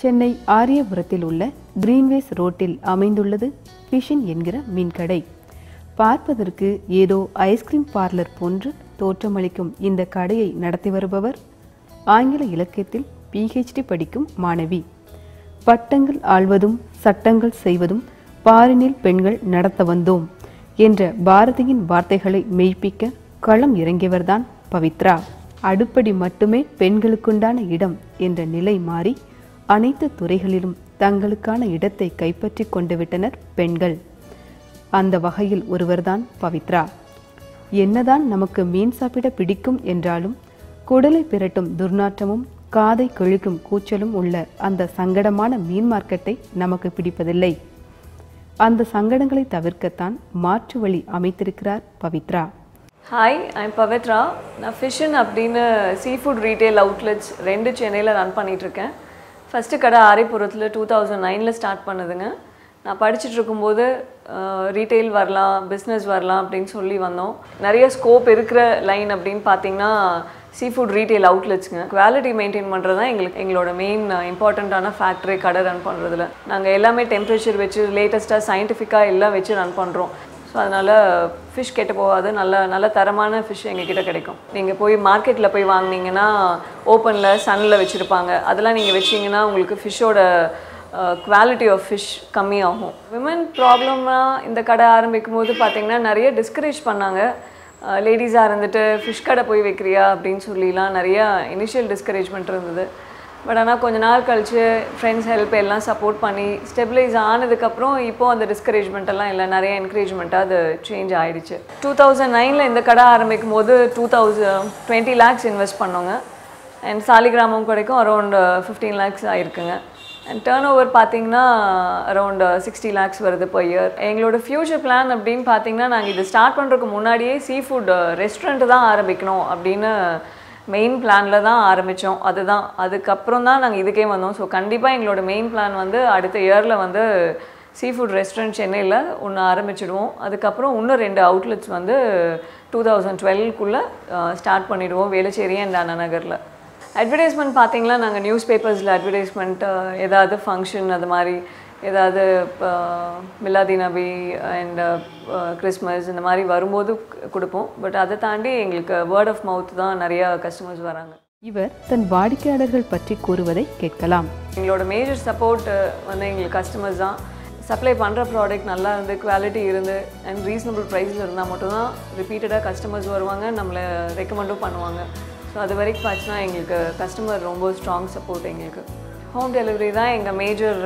சென்னை ஆரியபுரத்தில் உள்ள கிரீன்வேஸ் ரோட்டில் அமைந்துள்ளது ஃபிஷின் என்கிற மீன்கடை பார்ப்பதற்கு ஏதோ ஐஸ்கிரீம் பார்லர் போன்று தோற்றமளிக்கும் இந்த கடையை நடத்தி வருபவர் ஆங்கில இலக்கியத்தில் பிஹெச்டி படிக்கும் மாணவி பட்டங்கள் ஆள்வதும் சட்டங்கள் செய்வதும் பாரினில் பெண்கள் நடத்த வந்தோம் என்ற பாரதியின் வார்த்தைகளை மெய்ப்பிக்க களம் இறங்கியவர்தான் பவித்ரா அடுப்படி மட்டுமே பெண்களுக்குண்டான இடம் என்ற நிலை மாறி அனைத்து துறைகளிலும் தங்களுக்கான இடத்தை கைப்பற்றி கொண்டு விட்டனர் பெண்கள் அந்த வகையில் ஒருவர்தான் பவித்ரா என்னதான் நமக்கு மீன் சாப்பிட பிடிக்கும் என்றாலும் குடலை பிரட்டும் துர்நாற்றமும் காதை கிழிக்கும் கூச்சலும் உள்ள அந்த சங்கடமான மீன் மார்க்கெட்டை நமக்கு பிடிப்பதில்லை அந்த சங்கடங்களை தவிர்க்கத்தான் மாற்று வழி அமைத்திருக்கிறார் பவித்ரா ஹாய் ஐம் பவித்ரா நான் ஃபிஷன் அப்படின்னு சீ ஃபுட் ரீட்டைல் அவுட்லெட்ஸ் ரெண்டு சென்னையில் ரன் பண்ணிகிட்ருக்கேன் ஃபஸ்ட்டு கடை ஆரிபுரத்தில் டூ தௌசண்ட் நைனில் ஸ்டார்ட் பண்ணதுங்க நான் படிச்சுட்டு இருக்கும்போது ரீட்டைல் வரலாம் பிஸ்னஸ் வரலாம் அப்படின்னு சொல்லி வந்தோம் நிறைய ஸ்கோப் இருக்கிற லைன் அப்படின்னு பார்த்தீங்கன்னா சீ ஃபுட் ரீட்டைல் அவுட்லெட்ஸுங்க குவாலிட்டி மெயின்டைன் பண்ணுறது தான் எங்களுக்கு எங்களோட மெயின் இம்பார்ட்டண்ட்டான ஃபேக்ட்ரி கடை ரன் பண்ணுறதுல நாங்கள் எல்லாமே டெம்பரேச்சர் வச்சு லேட்டஸ்ட்டாக சயின்டிஃபிக்காக எல்லாம் வச்சு ரன் பண்ணுறோம் ஸோ அதனால் ஃபிஷ் கெட்டு போகாது நல்ல நல்ல தரமான ஃபிஷ் எங்ககிட்ட கிடைக்கும் நீங்கள் போய் மார்க்கெட்டில் போய் வாங்குனீங்கன்னா ஓப்பனில் சன்னில் வச்சுருப்பாங்க அதெல்லாம் நீங்கள் வச்சிங்கன்னா உங்களுக்கு ஃபிஷ்ஷோட குவாலிட்டி ஆஃப் ஃபிஷ் கம்மியாகும் விமன் ப்ராப்ளம்னா இந்த கடை ஆரம்பிக்கும் போது பார்த்தீங்கன்னா நிறைய டிஸ்கரேஜ் பண்ணாங்க லேடிஸாக இருந்துட்டு ஃபிஷ் கடை போய் வைக்கிறியா அப்படின்னு சொல்லிலாம் நிறையா இனிஷியல் டிஸ்கரேஜ்மெண்ட் இருந்தது பட் ஆனால் கொஞ்ச நாள் கழிச்சு ஃப்ரெண்ட்ஸ் ஹெல்ப் எல்லாம் சப்போர்ட் பண்ணி ஸ்டெபிலைஸ் ஆனதுக்கப்புறம் இப்போ அந்த டிஸ்கரேஜ்மெண்ட் எல்லாம் இல்லை நிறைய என்கரேஜ்மெண்ட்டாக அது சேஞ்ச் ஆகிடுச்சு டூ தௌசண்ட் நைனில் இந்த கடை ஆரம்பிக்கும் போது two thousand twenty lakhs invest பண்ணோங்க அண்ட் சாலிகிராமம் கிடைக்கும் அரௌண்ட் ஃபிஃப்டீன் லேக்ஸ் ஆயிருக்குங்க அண்ட் டேர்ன் ஓவர் பார்த்தீங்கன்னா அரௌண்ட் சிக்ஸ்டி லேக்ஸ் வருது per இயர் எங்களோட ஃப்யூச்சர் பிளான் அப்படின்னு பார்த்தீங்கன்னா நாங்கள் இது ஸ்டார்ட் பண்ணுறதுக்கு முன்னாடியே சீ ஃபுட் ரெஸ்டாரண்ட் தான் ஆரம்பிக்கணும் அப்படின்னு மெயின் பிளானில் தான் ஆரம்பித்தோம் அதுதான் அதுக்கப்புறம் தான் நாங்கள் இதுக்கே வந்தோம் ஸோ கண்டிப்பாக எங்களோட மெயின் பிளான் வந்து அடுத்த இயரில் வந்து சீ ஃபுட் ரெஸ்டாரண்ட் சென்னையில் ஒன்று ஆரம்பிச்சிடுவோம் அதுக்கப்புறம் இன்னும் ரெண்டு அவுட்லெட்ஸ் வந்து டூ தௌசண்ட் டுவெல்க்குள்ளே ஸ்டார்ட் பண்ணிவிடுவோம் வேளச்சேரி அண்ட் அண்ணா நகரில் அட்வர்டைஸ்மெண்ட் பார்த்தீங்களா நாங்கள் நியூஸ் பேப்பர்ஸில் அட்வர்டைஸ்மெண்ட் ஏதாவது ஃபங்க்ஷன் அது மாதிரி ஏதாவது இப்போ மிலாதி நபி அண்ட் கிறிஸ்மஸ் இந்த மாதிரி வரும்போது கு- கொடுப்போம் பட் அதை தாண்டி எங்களுக்கு வேர்ட் ஆஃப் மவுத் தான் நிறையா கஸ்டமர்ஸ் வராங்க இவர் தன் வாடிக்கையாளர்கள் பற்றி கூறுவதை கேட்கலாம் எங்களோட மேஜர் சப்போர்ட் வந்து எங்களுக்கு கஸ்டமர்ஸ் தான் சப்ளை பண்ணுற ப்ராடக்ட் நல்லா இருந்து குவாலிட்டி இருந்து அண்ட் ரீசனபிள் ப்ரைஸில் இருந்தால் மட்டும்தான் ரிப்பீட்டடாக கஸ்டமர்ஸ் வருவாங்க நம்மளை ரெக்கமெண்டும் பண்ணுவாங்க ஸோ அது வரைக்கும் பார்த்துனா எங்களுக்கு கஸ்டமர் ரொம்ப ஸ்ட்ராங் சப்போர்ட் எங்களுக்கு ஹோம் டெலிவரி தான் எங்கள் மேஜர்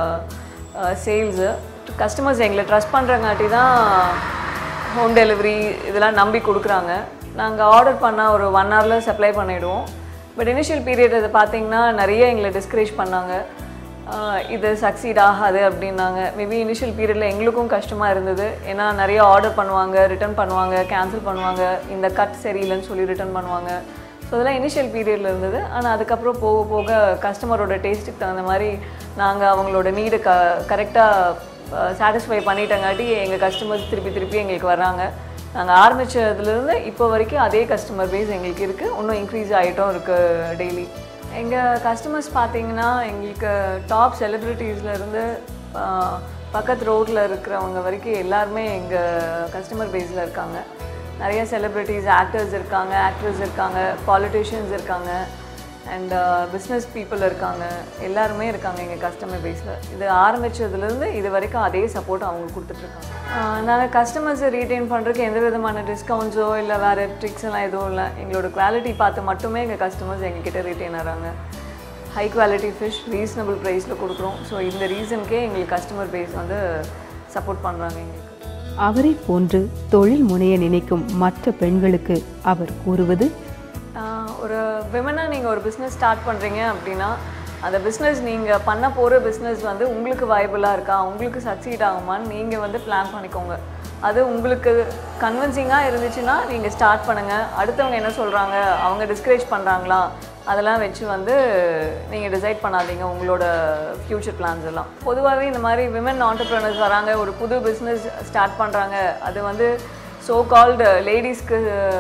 சேல்ஸு கஸ்டமர்ஸ் எங்களை ட்ரஸ்ட் பண்ணுறங்காட்டி தான் ஹோம் டெலிவரி இதெல்லாம் நம்பி கொடுக்குறாங்க நாங்கள் ஆர்டர் பண்ணால் ஒரு ஒன் ஹவரில் சப்ளை பண்ணிவிடுவோம் பட் இனிஷியல் பீரியட் இது பார்த்தீங்கன்னா நிறைய எங்களை டிஸ்கரேஜ் பண்ணாங்க ஆஹ் இது சக்சீட் ஆகாது அப்படின்னாங்க மேபி இனிஷியல் பீரியடில் எங்களுக்கும் கஷ்டமாக இருந்தது ஏன்னா நிறைய ஆர்டர் பண்ணுவாங்க ரிட்டர்ன் பண்ணுவாங்க கேன்சல் பண்ணுவாங்க இந்த கட் சரியில்லைன்னு சொல்லி ரிட்டர்ன் பண்ணுவாங்க ஸோ அதெல்லாம் இனிஷியல் பீரியடில் இருந்தது ஆனால் அதுக்கப்புறம் போக போக கஸ்டமரோட டேஸ்ட்டுக்கு தகுந்த மாதிரி நாங்கள் அவங்களோட நீடை க கரெக்டாக சாட்டிஸ்ஃபை பண்ணிட்டங்காட்டி எங்கள் கஸ்டமர்ஸ் திருப்பி திருப்பி எங்களுக்கு வர்றாங்க நாங்கள் ஆரம்பித்ததுலேருந்து இப்போ வரைக்கும் அதே கஸ்டமர் பேஸ் எங்களுக்கு இருக்குது இன்னும் இன்க்ரீஸ் ஆகிட்டும் இருக்குது டெய்லி எங்கள் கஸ்டமர்ஸ் பார்த்தீங்கன்னா எங்களுக்கு டாப் செலிப்ரிட்டிஸ்லேருந்து பக்கத்து ரோட்டில் இருக்கிறவங்க வரைக்கும் எல்லாருமே எங்கள் கஸ்டமர் பேஸில் இருக்காங்க நிறைய செலிப்ரிட்டிஸ் ஆக்டர்ஸ் இருக்காங்க ஆக்ட்ரஸ் இருக்காங்க பாலிட்டிஷியன்ஸ் இருக்காங்க அண்ட் பிஸ்னஸ் பீப்புள் இருக்காங்க எல்லாருமே இருக்காங்க எங்கள் கஸ்டமர் பேஸில் இது ஆரம்பித்ததுலேருந்து இது வரைக்கும் அதே சப்போர்ட் அவங்க கொடுத்துட்ருக்காங்க நாங்கள் கஸ்டமர்ஸை ரீட்டைன் பண்ணுறதுக்கு எந்த விதமான டிஸ்கவுண்ட்ஸோ இல்லை வேறு ட்ரிக்ஸ் எல்லாம் எதுவும் இல்லை எங்களோட குவாலிட்டி பார்த்து மட்டுமே எங்கள் கஸ்டமர்ஸ் எங்ககிட்ட ரீட்டைன் ஆகிறாங்க ஹை குவாலிட்டி ஃபிஷ் ரீசனபிள் ப்ரைஸில் கொடுக்குறோம் ஸோ இந்த ரீசனுக்கே எங்களுக்கு கஸ்டமர் பேஸ் வந்து சப்போர்ட் பண்ணுறாங்க எங்களுக்கு அவரை போன்று தொழில் முனைய நினைக்கும் மற்ற பெண்களுக்கு அவர் கூறுவது ஆஹ் ஒரு விமனாக நீங்கள் ஒரு பிஸ்னஸ் ஸ்டார்ட் பண்ணுறீங்க அப்படின்னா அந்த பிஸ்னஸ் நீங்கள் பண்ண போகிற பிஸ்னஸ் வந்து உங்களுக்கு வயபிளாக இருக்கா உங்களுக்கு சக்சீட் ஆகுமான்னு நீங்கள் வந்து பிளான் பண்ணிக்கோங்க அது உங்களுக்கு கன்வின்சிங்காக இருந்துச்சுன்னா நீங்கள் ஸ்டார்ட் பண்ணுங்கள் அடுத்தவங்க என்ன சொல்கிறாங்க அவங்க டிஸ்கரேஜ் பண்ணுறாங்களா அதெல்லாம் வச்சு வந்து நீங்கள் டிசைட் பண்ணாதீங்க உங்களோட ஃப்யூச்சர் பிளான்ஸ் எல்லாம் பொதுவாகவே இந்த மாதிரி விமன் ஆண்டர்ப்ரனர்ஸ் வராங்க ஒரு புது பிஸ்னஸ் ஸ்டார்ட் பண்ணுறாங்க அது வந்து ஸோ கால்டு லேடிஸ்க்கு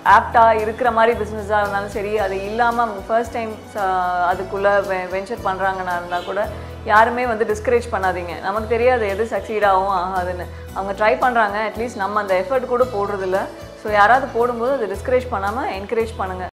ஆப்டாக இருக்கிற மாதிரி பிஸ்னஸாக இருந்தாலும் சரி அது இல்லாமல் அவங்க ஃபர்ஸ்ட் டைம் அதுக்குள்ளே வெஞ்சர் பண்ணுறாங்கன்னா இருந்தால் கூட யாருமே வந்து டிஸ்கரேஜ் பண்ணாதீங்க நமக்கு தெரியாது எது சக்சீட் ஆகும் ஆகாதுன்னு அவங்க ட்ரை பண்ணுறாங்க அட்லீஸ்ட் நம்ம அந்த எஃபர்ட் கூட போடுறதில்ல ஸோ யாராவது போடும்போது அதை டிஸ்கரேஜ் பண்ணாமல் என்கரேஜ் பண்ணுங்கள்